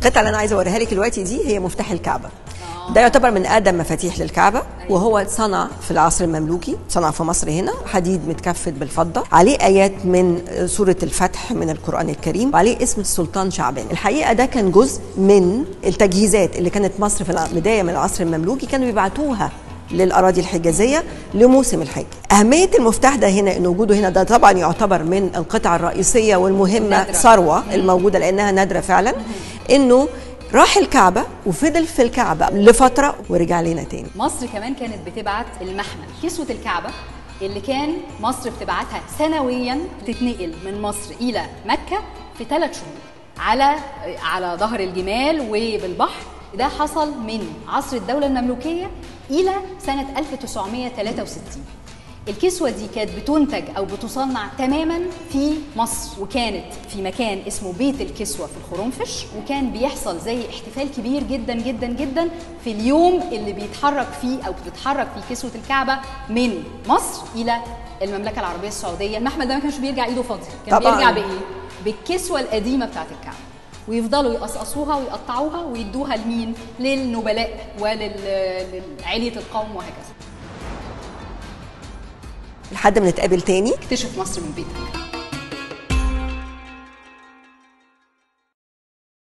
القطعه اللي انا عايزه اوريها لك دلوقتي دي هي مفتاح الكعبه ده يعتبر من اقدم مفاتيح للكعبه وهو اتصنع في العصر المملوكي صنع في مصر هنا حديد متكفت بالفضه عليه ايات من سوره الفتح من القران الكريم وعليه اسم السلطان شعبان الحقيقه ده كان جزء من التجهيزات اللي كانت مصر في البدايه من العصر المملوكي كانوا بيبعتوها للاراضي الحجازيه لموسم الحج. اهميه المفتاح ده هنا ان وجوده هنا ده طبعا يعتبر من القطع الرئيسيه والمهمه نادرة. ثروه الموجوده لانها نادره فعلا انه راح الكعبه وفضل في الكعبه لفتره ورجع لنا تاني. مصر كمان كانت بتبعت المحمل كسوة الكعبة اللي كان مصر بتبعتها سنويا تتنقل من مصر إلى مكة في ثلاث شهور على على ظهر الجمال وبالبحر ده حصل من عصر الدولة المملوكية إلى سنة 1963 الكسوة دي كانت بتنتج أو بتصنع تماما في مصر وكانت في مكان اسمه بيت الكسوة في الخرنفش وكان بيحصل زي احتفال كبير جدا جدا جدا في اليوم اللي بيتحرك فيه أو بتتحرك فيه كسوة الكعبة من مصر إلى المملكة العربية السعودية المحمل ده ما كانش بيرجع إيده فاضي كان طبعاً. بيرجع بإيه؟ بالكسوة القديمة بتاعت الكعبة ويفضلوا يقصقصوها ويقطعوها ويدوها لمين؟ للنبلاء ولعلية القوم وهكذا لحد ما نتقابل تاني اكتشف مصر من بيتك